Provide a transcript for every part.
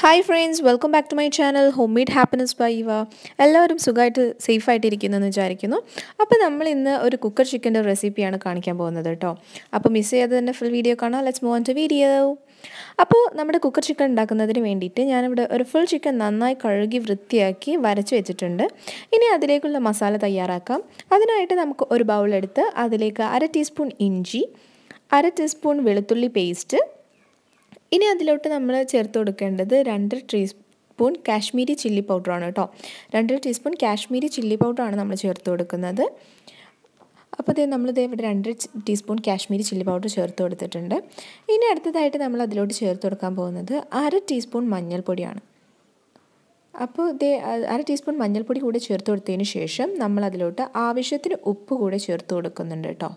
hi friends welcome back to my channel home made happiness by ഇവ എല്ലാവരും സുഖമായിട്ട് സേഫായിട്ട് ഇരിക്കുന്നെന്ന് വിചാരിക്കുന്നു അപ്പോൾ നമ്മൾ ഇന്ന് ഒരു കുക്കർ ചിക്കൻ്റെ റെസിപ്പിയാണ് കാണിക്കാൻ പോകുന്നത് കേട്ടോ അപ്പോൾ മിസ് ചെയ്യാതെ തന്നെ ഫുൾ വീഡിയോ കാണാം let's move on to video അപ്പോൾ നമ്മുടെ കുക്കർ ചിക്കൻ ഉണ്ടാക്കുന്നതിന് വേണ്ടിയിട്ട് ഞാനിവിടെ ഒരു ഫുൾ ചിക്കൻ നന്നായി കഴുകി വൃത്തിയാക്കി വരച്ച് വെച്ചിട്ടുണ്ട് ഇനി അതിലേക്കുള്ള മസാല തയ്യാറാക്കാം അതിനായിട്ട് നമുക്ക് ഒരു ബൗളെടുത്ത് അതിലേക്ക് അര ടീസ്പൂൺ ഇഞ്ചി അര ടീസ്പൂൺ വെളുത്തുള്ളി പേസ്റ്റ് ഇനി അതിലോട്ട് നമ്മൾ ചേർത്ത് കൊടുക്കേണ്ടത് രണ്ട് ടീസ്പൂൺ കാശ്മീരി ചില്ലി പൗഡറാണ് കേട്ടോ രണ്ട് ടീസ്പൂൺ കാശ്മീരി ചില്ലി പൗഡറാണ് നമ്മൾ ചേർത്ത് കൊടുക്കുന്നത് അപ്പോൾ ഇതേ നമ്മളിത് ഇവിടെ രണ്ട് ടീസ്പൂൺ കാശ്മീരി ചില്ലി പൗഡർ ചേർത്ത് കൊടുത്തിട്ടുണ്ട് ഇനി അടുത്തതായിട്ട് നമ്മൾ അതിലോട്ട് ചേർത്ത് കൊടുക്കാൻ പോകുന്നത് അര ടീസ്പൂൺ മഞ്ഞൾപ്പൊടിയാണ് അപ്പോൾ ഇതേ അര ടീസ്പൂൺ മഞ്ഞൾപ്പൊടി കൂടെ ചേർത്ത് കൊടുത്തതിന് ശേഷം നമ്മൾ അതിലോട്ട് ആവശ്യത്തിന് ഉപ്പ് കൂടെ ചേർത്ത് കൊടുക്കുന്നുണ്ട് കേട്ടോ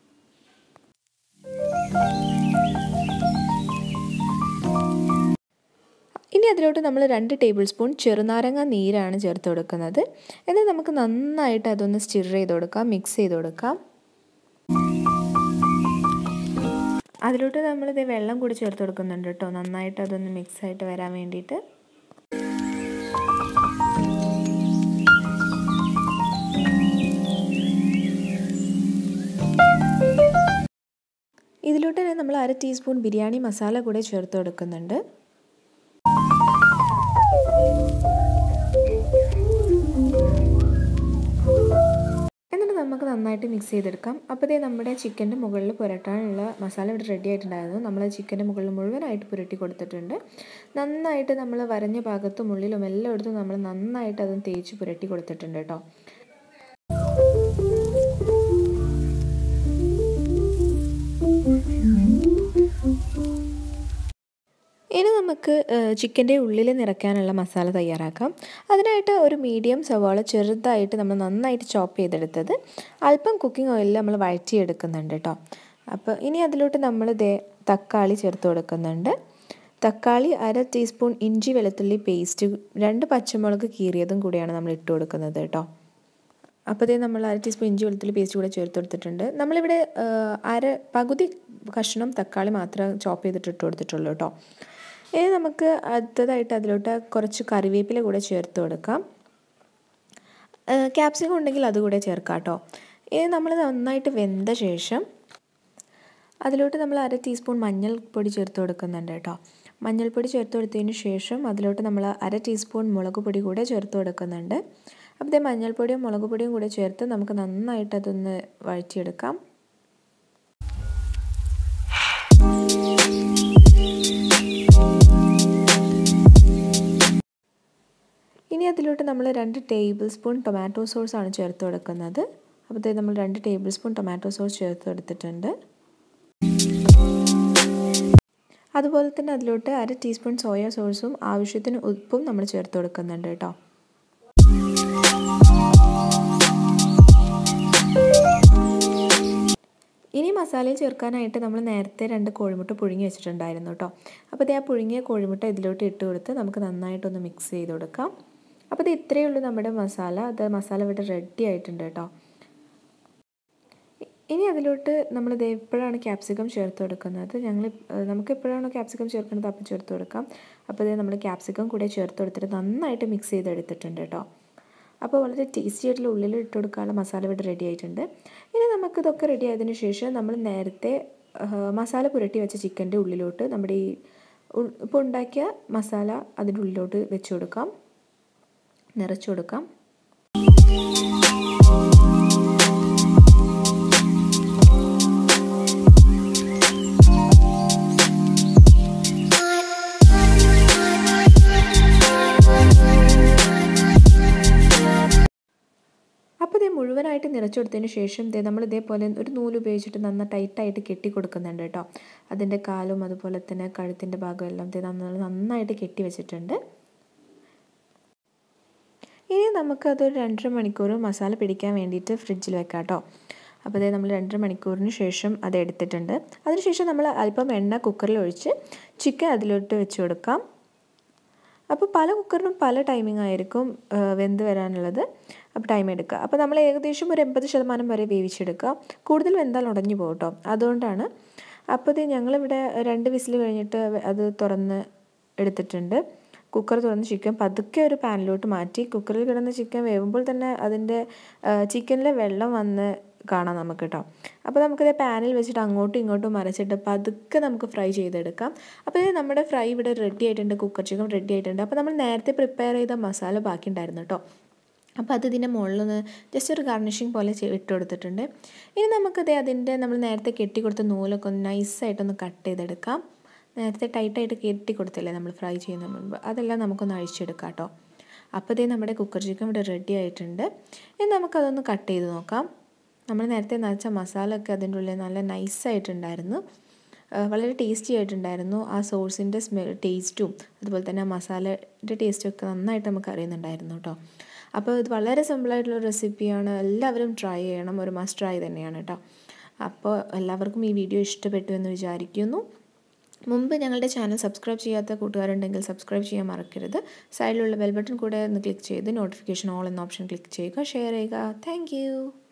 ഇനി അതിലോട്ട് നമ്മൾ രണ്ട് ടേബിൾ സ്പൂൺ ചെറുനാരങ്ങ നീരാണ് ചേർത്ത് കൊടുക്കുന്നത് എന്നിട്ട് നമുക്ക് നന്നായിട്ട് അതൊന്ന് സ്റ്റിർ ചെയ്ത് കൊടുക്കാം മിക്സ് ചെയ്ത് കൊടുക്കാം അതിലോട്ട് നമ്മളിത് വെള്ളം കൂടി ചേർത്ത് കൊടുക്കുന്നുണ്ട് കേട്ടോ നന്നായിട്ട് അതൊന്ന് മിക്സ് ആയിട്ട് വരാൻ വേണ്ടിയിട്ട് ഇതിലോട്ട് തന്നെ നമ്മൾ അര ടീസ്പൂൺ ബിരിയാണി മസാല കൂടെ ചേർത്ത് കൊടുക്കുന്നുണ്ട് എന്നിട്ട് നമുക്ക് നന്നായിട്ട് മിക്സ് ചെയ്തെടുക്കാം അപ്പോൾ ഇതേ നമ്മുടെ ചിക്കൻ്റെ മുകളിൽ പുരട്ടാനുള്ള മസാല ഇവിടെ റെഡി ആയിട്ടുണ്ടായിരുന്നു നമ്മൾ ചിക്കൻ്റെ മുകളിൽ മുഴുവനായിട്ട് പുരട്ടി കൊടുത്തിട്ടുണ്ട് നന്നായിട്ട് നമ്മൾ വരഞ്ഞ ഭാഗത്തും ഉള്ളിലും എല്ലായിടത്തും നമ്മൾ നന്നായിട്ട് അത് തേച്ച് പുരട്ടി കൊടുത്തിട്ടുണ്ട് കേട്ടോ ഇനി നമുക്ക് ചിക്കൻ്റെ ഉള്ളിൽ നിറയ്ക്കാനുള്ള മസാല തയ്യാറാക്കാം അതിനായിട്ട് ഒരു മീഡിയം സവാള ചെറുതായിട്ട് നമ്മൾ നന്നായിട്ട് ചോപ്പ് ചെയ്തെടുത്തത് അല്പം കുക്കിംഗ് ഓയിലിൽ നമ്മൾ വഴറ്റിയെടുക്കുന്നുണ്ട് കേട്ടോ അപ്പോൾ ഇനി അതിലോട്ട് നമ്മൾ ദേ തക്കാളി ചേർത്ത് കൊടുക്കുന്നുണ്ട് തക്കാളി അര ടീസ്പൂൺ ഇഞ്ചി വെളുത്തുള്ളി പേസ്റ്റ് രണ്ട് പച്ചമുളക് കീറിയതും കൂടിയാണ് നമ്മൾ ഇട്ട് കൊടുക്കുന്നത് കേട്ടോ അപ്പോൾ ഇതേ നമ്മൾ അര ടീസ്പൂൺ ഇഞ്ചി വെളുത്തുള്ളി പേസ്റ്റ് കൂടെ ചേർത്ത് കൊടുത്തിട്ടുണ്ട് നമ്മളിവിടെ അര പകുതി കഷ്ണം തക്കാളി മാത്രം ചോപ്പ് ചെയ്തിട്ട് ഇട്ട് കൊടുത്തിട്ടുള്ളൂ കേട്ടോ ഇനി നമുക്ക് അടുത്തതായിട്ട് അതിലോട്ട് കുറച്ച് കറിവേപ്പില കൂടെ ചേർത്ത് കൊടുക്കാം ക്യാപ്സിക്കം ഉണ്ടെങ്കിൽ അതുകൂടെ ചേർക്കാം കേട്ടോ ഇനി നമ്മൾ നന്നായിട്ട് വെന്ത ശേഷം അതിലോട്ട് നമ്മൾ അര ടീസ്പൂൺ മഞ്ഞൾപ്പൊടി ചേർത്ത് കൊടുക്കുന്നുണ്ട് കേട്ടോ മഞ്ഞൾപ്പൊടി ചേർത്ത് കൊടുത്തതിന് ശേഷം അതിലോട്ട് നമ്മൾ അര ടീസ്പൂൺ മുളക് പൊടി കൂടെ ചേർത്ത് കൊടുക്കുന്നുണ്ട് അപ്പോൾ ഇതേ മഞ്ഞൾപ്പൊടിയും മുളക് പൊടിയും കൂടെ ചേർത്ത് നമുക്ക് നന്നായിട്ട് അതൊന്ന് വഴറ്റിയെടുക്കാം ഇനി അതിലോട്ട് നമ്മൾ രണ്ട് ടേബിൾ സ്പൂൺ ടൊമാറ്റോ സോസ് ആണ് ചേർത്ത് കൊടുക്കുന്നത് അപ്പോൾ നമ്മൾ രണ്ട് ടേബിൾ സ്പൂൺ ടൊമാറ്റോ സോസ് ചേർത്ത് കൊടുത്തിട്ടുണ്ട് അതുപോലെ തന്നെ അതിലോട്ട് അര ടീസ്പൂൺ സോയ സോസും ആവശ്യത്തിന് ഉപ്പും നമ്മൾ ചേർത്ത് കൊടുക്കുന്നുണ്ട് കേട്ടോ ഇനി മസാലയിൽ ചേർക്കാനായിട്ട് നമ്മൾ നേരത്തെ രണ്ട് കോഴിമുട്ട പുഴുങ്ങി വെച്ചിട്ടുണ്ടായിരുന്നു കേട്ടോ അപ്പോൾ ഇത് ആ പുഴുങ്ങിയ കോഴിമുട്ട ഇതിലോട്ട് ഇട്ട് കൊടുത്ത് നമുക്ക് നന്നായിട്ടൊന്ന് മിക്സ് ചെയ്ത് കൊടുക്കാം അപ്പോൾ ഇത് ഇത്രയേ ഉള്ളൂ നമ്മുടെ മസാല അത് മസാല ഇവിടെ റെഡി ആയിട്ടുണ്ട് കേട്ടോ ഇനി അതിലോട്ട് നമ്മൾ ഇത് എപ്പോഴാണ് ക്യാപ്സിക്കം ചേർത്ത് കൊടുക്കുന്നത് ഞങ്ങൾ നമുക്ക് എപ്പോഴാണോ ക്യാപ്സിക്കം ചേർക്കുന്നത് അപ്പോൾ ചേർത്ത് കൊടുക്കാം അപ്പോൾ ഇത് നമ്മൾ ക്യാപ്സിക്കം കൂടെ ചേർത്ത് കൊടുത്തിട്ട് നന്നായിട്ട് മിക്സ് ചെയ്തെടുത്തിട്ടുണ്ട് കേട്ടോ അപ്പോൾ വളരെ ടേസ്റ്റി ആയിട്ടുള്ള ഉള്ളിൽ ഇട്ട് കൊടുക്കാനുള്ള മസാല ഇവിടെ റെഡി ആയിട്ടുണ്ട് ഇനി നമുക്കിതൊക്കെ റെഡി ആയതിനു ശേഷം നമ്മൾ നേരത്തെ മസാല പുരട്ടി വെച്ച ചിക്കൻ്റെ ഉള്ളിലോട്ട് നമ്മുടെ ഈ ഇപ്പോൾ ഉണ്ടാക്കിയ മസാല അതിൻ്റെ ഉള്ളിലോട്ട് വെച്ച് കൊടുക്കാം നിറച്ചു കൊടുക്കാം അപ്പോൾ ഇതേ മുഴുവനായിട്ട് നിറച്ചു കൊടുത്തതിന് ശേഷം ഇതേ നമ്മൾ ഇതേപോലെ ഒരു നൂല് ഉപയോഗിച്ചിട്ട് നന്ന ടൈറ്റായിട്ട് കെട്ടി കൊടുക്കുന്നുണ്ട് കേട്ടോ അതിൻ്റെ കാലും അതുപോലെ തന്നെ കഴുത്തിൻ്റെ ഭാഗം എല്ലാം ഇതേ നന്നായിട്ട് കെട്ടി വെച്ചിട്ടുണ്ട് ഇനി നമുക്കതൊരു രണ്ടര മണിക്കൂർ മസാല പിടിക്കാൻ വേണ്ടിയിട്ട് ഫ്രിഡ്ജിൽ വെക്കാം കേട്ടോ അപ്പോൾ അതായത് നമ്മൾ രണ്ടര മണിക്കൂറിന് ശേഷം അത് എടുത്തിട്ടുണ്ട് അതിനുശേഷം നമ്മൾ അല്പം എണ്ണ കുക്കറിൽ ഒഴിച്ച് ചിക്കൻ അതിലോട്ട് വെച്ച് കൊടുക്കാം അപ്പോൾ പല കുക്കറിനും പല ടൈമിംഗ് ആയിരിക്കും വെന്ത് വരാനുള്ളത് അപ്പോൾ ടൈം എടുക്കുക അപ്പോൾ നമ്മൾ ഏകദേശം ഒരു എൺപത് ശതമാനം വരെ വേവിച്ചെടുക്കുക കൂടുതൽ വെന്താൽ ഉടഞ്ഞു പോകും കേട്ടോ അതുകൊണ്ടാണ് അപ്പോൾ ഇത് ഞങ്ങളിവിടെ രണ്ട് വിസിൽ കഴിഞ്ഞിട്ട് അത് തുറന്ന് എടുത്തിട്ടുണ്ട് കുക്കർ തുറന്ന് ചിക്കൻ പതുക്കെ ഒരു പാനിലോട്ട് മാറ്റി കുക്കറിൽ കിടന്ന ചിക്കൻ വേവുമ്പോൾ തന്നെ അതിൻ്റെ ചിക്കനിലെ വെള്ളം വന്ന് കാണാം നമുക്ക് കേട്ടോ അപ്പോൾ നമുക്കിത് പാനിൽ വെച്ചിട്ട് അങ്ങോട്ടും ഇങ്ങോട്ടും മറിച്ചിട്ട് പതുക്കെ നമുക്ക് ഫ്രൈ ചെയ്തെടുക്കാം അപ്പോൾ ഇത് നമ്മുടെ ഫ്രൈ ഇവിടെ റെഡി ആയിട്ടുണ്ട് കുക്കർ ചിക്കൻ റെഡി ആയിട്ടുണ്ട് അപ്പോൾ നമ്മൾ നേരത്തെ പ്രിപ്പയർ ചെയ്ത മസാല ബാക്കി ഉണ്ടായിരുന്നു കേട്ടോ അപ്പോൾ അത് ഇതിൻ്റെ മുകളിൽ നിന്ന് ജസ്റ്റ് ഒരു ഗാർണിഷിങ് പോലെ ഇട്ട് കൊടുത്തിട്ടുണ്ട് ഇനി നമുക്കത് അതിൻ്റെ നമ്മൾ നേരത്തെ കെട്ടി കൊടുത്ത നൂലൊക്കെ ഒന്ന് നൈസായിട്ടൊന്ന് കട്ട് ചെയ്തെടുക്കാം നേരത്തെ ടൈറ്റായിട്ട് കെട്ടി കൊടുത്തില്ലേ നമ്മൾ ഫ്രൈ ചെയ്യുന്ന മുൻപ് അതെല്ലാം നമുക്കൊന്ന് അഴിച്ചെടുക്കാം കേട്ടോ അപ്പോൾ ഇതേ നമ്മുടെ കുക്കർ ചിക്കൻ ഇവിടെ റെഡി ആയിട്ടുണ്ട് ഇനി നമുക്കതൊന്ന് കട്ട് ചെയ്ത് നോക്കാം നമ്മൾ നേരത്തെ നനച്ച മസാല ഒക്കെ അതിൻ്റെ ഉള്ളിൽ നല്ല നൈസായിട്ടുണ്ടായിരുന്നു വളരെ ടേസ്റ്റി ആയിട്ടുണ്ടായിരുന്നു ആ സോഴ്സിൻ്റെ സ്മെൽ ടേസ്റ്റും അതുപോലെ തന്നെ ആ മസാലയുടെ ടേസ്റ്റും ഒക്കെ നന്നായിട്ട് നമുക്ക് അറിയുന്നുണ്ടായിരുന്നു കേട്ടോ അപ്പോൾ ഇത് വളരെ സിമ്പിളായിട്ടുള്ള റെസിപ്പിയാണ് എല്ലാവരും ട്രൈ ചെയ്യണം ഒരു മസ്റ്റ് ട്രൈ തന്നെയാണ് കേട്ടോ അപ്പോൾ എല്ലാവർക്കും ഈ വീഡിയോ ഇഷ്ടപ്പെട്ടു എന്ന് വിചാരിക്കുന്നു മുമ്പ് ഞങ്ങളുടെ ചാനൽ സബ്സ്ക്രൈബ് ചെയ്യാത്ത കൂട്ടുകാരുണ്ടെങ്കിൽ സബ്സ്ക്രൈബ് ചെയ്യാൻ മറക്കരുത് സൈഡിലുള്ള ബെൽ ബട്ടൺ കൂടെ ഒന്ന് ക്ലിക്ക് ചെയ്ത് നോട്ടിഫിക്കേഷൻ ഓൾ എന്ന ഓപ്ഷൻ ക്ലിക്ക് ചെയ്യുക ഷെയർ ചെയ്യുക താങ്ക്